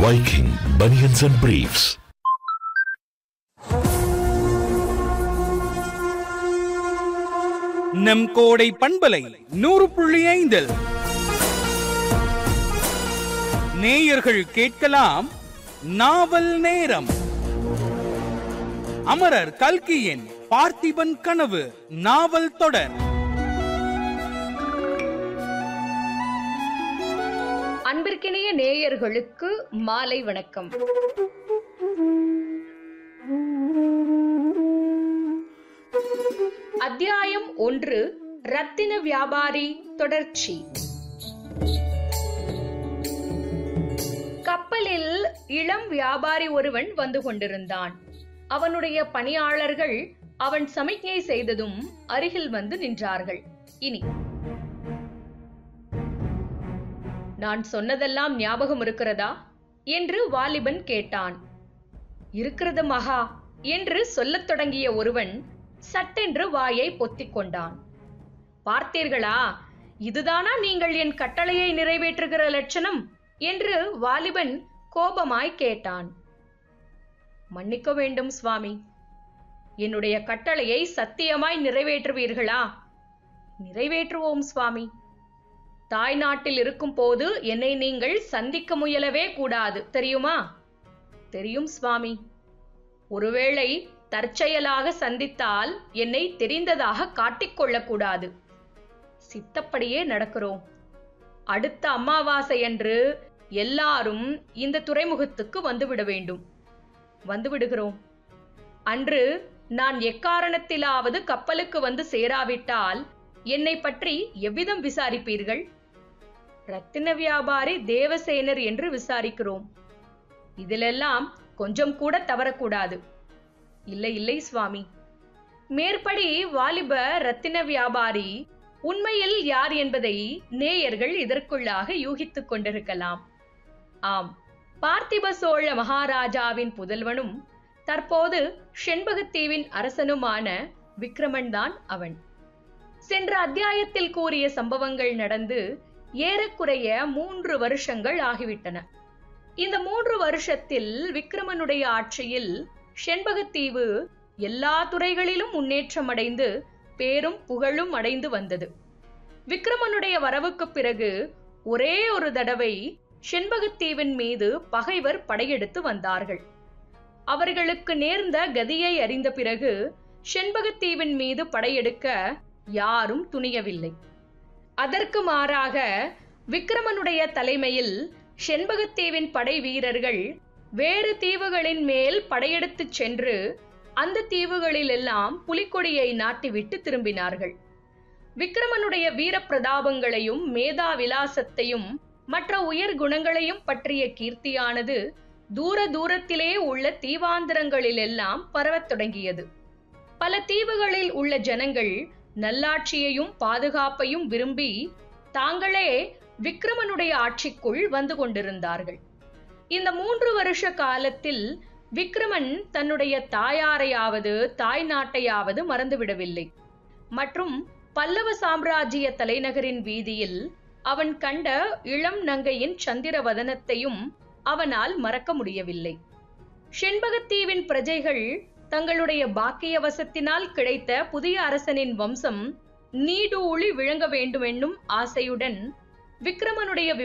Viking Bunions and Briefs. நம் கோடை பண்பலை நூறு புள்ளி ஐந்தில் நேயர்கள் கேட்கலாம் நாவல் நேரம் அமரர் கல்கியின் பார்த்திபன் கனவு நாவல் தொடர் அன்பிற்கினிய நேயர்களுக்கு மாலை வணக்கம் அத்தியாயம் ஒன்று ரத்தின வியாபாரி தொடர்ச்சி கப்பலில் இளம் வியாபாரி ஒருவன் வந்து கொண்டிருந்தான் அவனுடைய பணியாளர்கள் அவன் சமிக்ஞை செய்ததும் அருகில் வந்து நின்றார்கள் இனி நான் சொன்னதெல்லாம் ஞாபகம் இருக்கிறதா என்று வாலிபன் கேட்டான் இருக்கிறது மகா என்று சொல்லத் தொடங்கிய ஒருவன் சட்டென்று வாயை பொத்திக் கொண்டான் பார்த்தீர்களா இதுதானா நீங்கள் என் கட்டளையை நிறைவேற்றுகிற லட்சணம் என்று வாலிபன் கோபமாய் கேட்டான் மன்னிக்க வேண்டும் சுவாமி என்னுடைய கட்டளையை சத்தியமாய் நிறைவேற்றுவீர்களா நிறைவேற்றுவோம் சுவாமி தாய் நாட்டில் இருக்கும் போது என்னை நீங்கள் சந்திக்க முயலவே கூடாது தெரியுமா தெரியும் சுவாமி ஒருவேளை தற்செயலாக சந்தித்தால் என்னை தெரிந்ததாக காட்டிக்கொள்ளக்கூடாது சித்தப்படியே நடக்கிறோம் அடுத்த அமாவாசையன்று எல்லாரும் இந்த துறைமுகத்துக்கு வந்துவிட வேண்டும் வந்துவிடுகிறோம் அன்று நான் எக்காரணத்திலாவது கப்பலுக்கு வந்து சேராவிட்டால் என்னை பற்றி எவ்விதம் விசாரிப்பீர்கள் ரத்தின வியாபாரி தேவசேனர் என்று விசாரிக்கிறோம் இதிலெல்லாம் கொஞ்சம் கூட தவறக்கூடாது இல்லை இல்லை சுவாமி மேற்படி வாலிப ரத்தின வியாபாரி உண்மையில் யார் என்பதை நேயர்கள் இதற்குள்ளாக யூகித்துக் கொண்டிருக்கலாம் ஆம் பார்த்திப சோழ மகாராஜாவின் புதல்வனும் தற்போது செண்பகத்தீவின் அரசனுமான விக்ரமன் தான் அவன் சென்ற அத்தியாயத்தில் கூறிய சம்பவங்கள் நடந்து ஏறக்குறைய மூன்று வருஷங்கள் ஆகிவிட்டன இந்த மூன்று வருஷத்தில் விக்ரமனுடைய ஆட்சியில் செண்பகத்தீவு எல்லா துறைகளிலும் முன்னேற்றம் அடைந்து பேரும் புகழும் அடைந்து வந்தது விக்ரமனுடைய வரவுக்கு பிறகு ஒரே ஒரு தடவை செண்பகத்தீவின் மீது பகைவர் படையெடுத்து வந்தார்கள் அவர்களுக்கு நேர்ந்த கதியை அறிந்த பிறகு செண்பகத்தீவின் மீது படையெடுக்க யாரும் துணியவில்லை அதற்கு மாறாக விக்ரமனுடைய தலைமையில் செண்பகத்தீவின் படை வீரர்கள் வேறு தீவுகளின் மேல் படையெடுத்துச் சென்று அந்த தீவுகளிலெல்லாம் புலிக்கொடியை நாட்டிவிட்டு திரும்பினார்கள் விக்ரமனுடைய வீர பிரதாபங்களையும் மேதா விலாசத்தையும் மற்ற உயர் குணங்களையும் பற்றிய கீர்த்தியானது தூர தூரத்திலே உள்ள தீவாந்திரங்களிலெல்லாம் பரவத் தொடங்கியது பல தீவுகளில் உள்ள ஜனங்கள் நல்லாட்சியையும் பாதுகாப்பையும் விரும்பி தாங்களே விக்ரமனுடைய ஆட்சிக்குள் வந்து கொண்டிருந்தார்கள் இந்த மூன்று வருஷ காலத்தில் விக்ரமன் தன்னுடைய தாயாரையாவது தாய் நாட்டையாவது மறந்துவிடவில்லை மற்றும் பல்லவ சாம்ராஜ்ய தலைநகரின் வீதியில் அவன் கண்ட இளம் நங்கையின் சந்திரவதனத்தையும் அவனால் மறக்க முடியவில்லை செண்பகத்தீவின் பிரஜைகள் தங்களுடைய பாக்கியவசத்தினால் கிடைத்த புதிய அரசனின் வம்சம் நீடூழி விளங்க வேண்டுமென்னும் ஆசையுடன் விக்ரமனுடைய